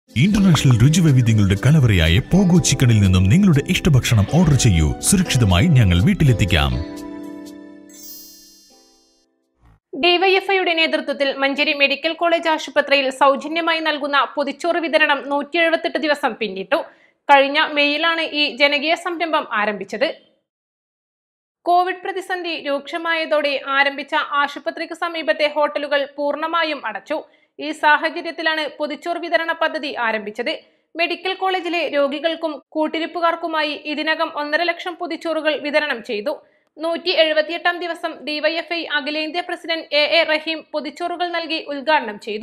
international രുചിവൈവിധ്യങ്ങളുടെ കലവറയായ pogo ചിക്കനിൽ നിന്നും നിങ്ങളുടെ ഇഷ്ടഭക്ഷണം ഓർഡർ ചെയ്യൂ സുരക്ഷിതമായി ഞങ്ങൾ വീട്ടിലെത്തിക്കാം ഡിവൈഎഫ്ഐയുടെ നേതൃത്വത്തിൽ മഞ്ചേരി മെഡിക്കൽ കോളേജ് ആശുപത്രിയിൽ സൗജന്യമായി നൽകുന്ന പൊതിച്ചോറ് വിതരണം നൂറ്റി എഴുപത്തെട്ട് ദിവസം പിന്നിട്ടു കഴിഞ്ഞ മെയ്യിലാണ് ഈ ജനകീയ സംരംഭം ആരംഭിച്ചത് കോവിഡ് പ്രതിസന്ധി രൂക്ഷമായതോടെ ആരംഭിച്ച ആശുപത്രിക്ക് സമീപത്തെ ഹോട്ടലുകൾ പൂർണ്ണമായും അടച്ചു ഈ സാഹചര്യത്തിലാണ് പൊതിച്ചോറ് വിതരണ പദ്ധതി ആരംഭിച്ചത് മെഡിക്കൽ കോളേജിലെ രോഗികൾക്കും കൂട്ടിരിപ്പുകാർക്കുമായി ഇതിനകം ഒന്നര ലക്ഷം പൊതിച്ചോറുകൾ വിതരണം ചെയ്തു നൂറ്റി എഴുപത്തിയെട്ടാം ദിവസം ഡിവൈഎഫ്ഐ അഖിലേന്ത്യാ പ്രസിഡന്റ് എ എ റഹീം പൊതിച്ചോറുകൾ നൽകി ഉദ്ഘാടനം ചെയ്തു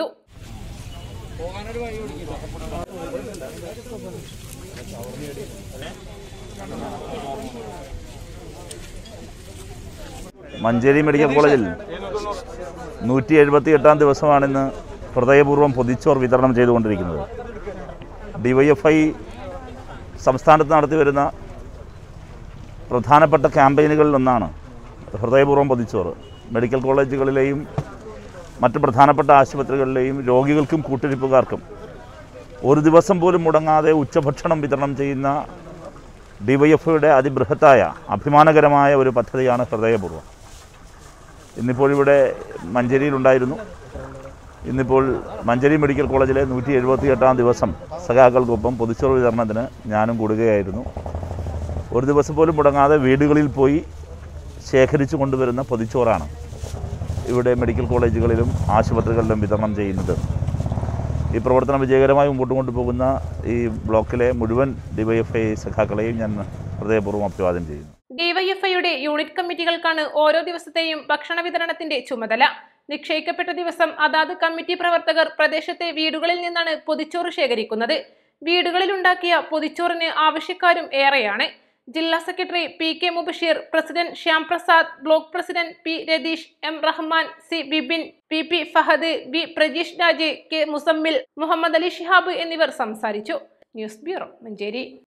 മഞ്ചേരി മെഡിക്കൽ കോളേജിൽ നൂറ്റി എഴുപത്തി എട്ടാം ദിവസമാണിന്ന് ഹൃദയപൂർവ്വം പൊതിച്ചോർ വിതരണം ചെയ്തുകൊണ്ടിരിക്കുന്നത് ഡിവൈഎഫ്ഐ സംസ്ഥാനത്ത് നടത്തി വരുന്ന പ്രധാനപ്പെട്ട ക്യാമ്പയിനുകളിൽ ഒന്നാണ് ഹൃദയപൂർവ്വം പൊതിച്ചോറ് മെഡിക്കൽ കോളേജുകളിലെയും മറ്റ് പ്രധാനപ്പെട്ട ആശുപത്രികളിലെയും രോഗികൾക്കും കൂട്ടിരിപ്പുകാർക്കും ഒരു ദിവസം പോലും മുടങ്ങാതെ ഉച്ചഭക്ഷണം വിതരണം ചെയ്യുന്ന ഡിവൈഎഫ്ഐയുടെ അതിബൃഹത്തായ അഭിമാനകരമായ ഒരു പദ്ധതിയാണ് ഹൃദയപൂർവ്വം ഇന്നിപ്പോൾ ഇവിടെ മഞ്ചേരിയിലുണ്ടായിരുന്നു ഇന്നിപ്പോൾ മഞ്ചേരി മെഡിക്കൽ കോളേജിലെ നൂറ്റി എഴുപത്തി എട്ടാം ദിവസം സഖാക്കൾക്കൊപ്പം പൊതുച്ചോറ് വിതരണത്തിന് ഞാനും കൂടുകയായിരുന്നു ഒരു ദിവസം പോലും മുടങ്ങാതെ വീടുകളിൽ പോയി ശേഖരിച്ചു കൊണ്ടുവരുന്ന പൊതിച്ചോറാണ് ഇവിടെ മെഡിക്കൽ കോളേജുകളിലും ആശുപത്രികളിലും വിതരണം ചെയ്യുന്നത് ഈ പ്രവർത്തനം വിജയകരമായി മുമ്പോട്ട് കൊണ്ടുപോകുന്ന ഈ ബ്ലോക്കിലെ മുഴുവൻ ഡിവൈഎഫ്ഐ സഖാക്കളെയും ഞാൻ ഹൃദയപൂർവ്വം അഭിവാദ്യം ചെയ്യുന്നു ഡിവൈഎഫ്ഐയുടെ യൂണിറ്റ് കമ്മിറ്റികൾക്കാണ് ഓരോ ദിവസത്തെയും ഭക്ഷണ വിതരണത്തിന്റെ ചുമതല നിക്ഷയിക്കപ്പെട്ട ദിവസം അതാത് കമ്മിറ്റി പ്രവർത്തകർ പ്രദേശത്തെ വീടുകളിൽ നിന്നാണ് പൊതിച്ചോറ് ശേഖരിക്കുന്നത് വീടുകളിൽ ഉണ്ടാക്കിയ പൊതിച്ചോറിന് ആവശ്യക്കാരും ഏറെയാണ് ജില്ലാ secretary P K Mubasheer president Shyam Prasad block president P Ratheesh M Rahman C Bibin P P Fahad V Prajeesh Raj K Muzammil Muhammad Ali Shihab എന്നിവർ സംസാരിച്ചു ന്യൂസ് ബ്യൂറോ മഞ്ചേരി